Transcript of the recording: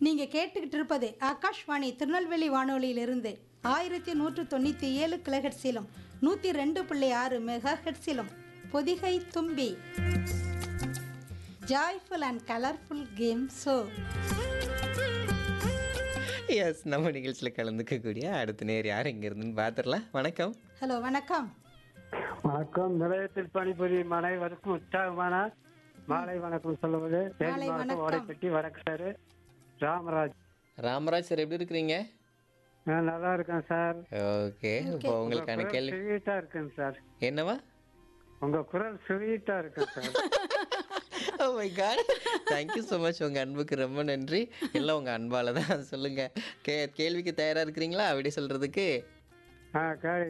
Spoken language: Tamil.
நீங்க கேட்டுக்கிட்டு இருப்பது ஆகாஷ்வாணி திருநெல்வேலி வானொலியிலிருந்து ஆயிரத்தி நூற்று தொண்ணூற்றி ஏழு கிலோஹெட்ஸிலும் நூற்றி ரெண்டு புள்ளி ஆறு மெகா ஹெட்ஸிலும் பொதிகை தும்பி joyful and colourful game show yes நம்ம நிகழ்ச்சியில் கலந்துக்கக்கூடிய அடுத்த நேர் யார் இங்கே இருந்துன்னு பார்த்துடலாம் வணக்கம் ஹலோ வணக்கம் வணக்கம் நிலையத்தில் பணிபுரியும் அனைவருக்கும் உற்சாகமான மாலை வணக்கம் சொல்லுவது தேனி மாலை மாவட்டம் வணக்கம். ஓடைப்பட்டி வடக்கு சார் ராமராஜ் ராமராஜ் சார் எப்படி இருக்கிறீங்க நான் நல்லா இருக்கேன் சார் ஓகே இப்போ உங்களுக்கான கேள்வி ஸ்வீட்டா இருக்குங்க சார் என்னவா உங்க குரல் ஸ்வீட்டா இருக்கு sir oh my God thank you so much உங்கள் அன்புக்கு ரொம்ப நன்றி எல்லாம் உங்கள் அன்பால் தான் சொல்லுங்கள் கே கேள்விக்கு தயாராக இருக்கிறீங்களா அப்படி சொல்கிறதுக்கு ஆ கே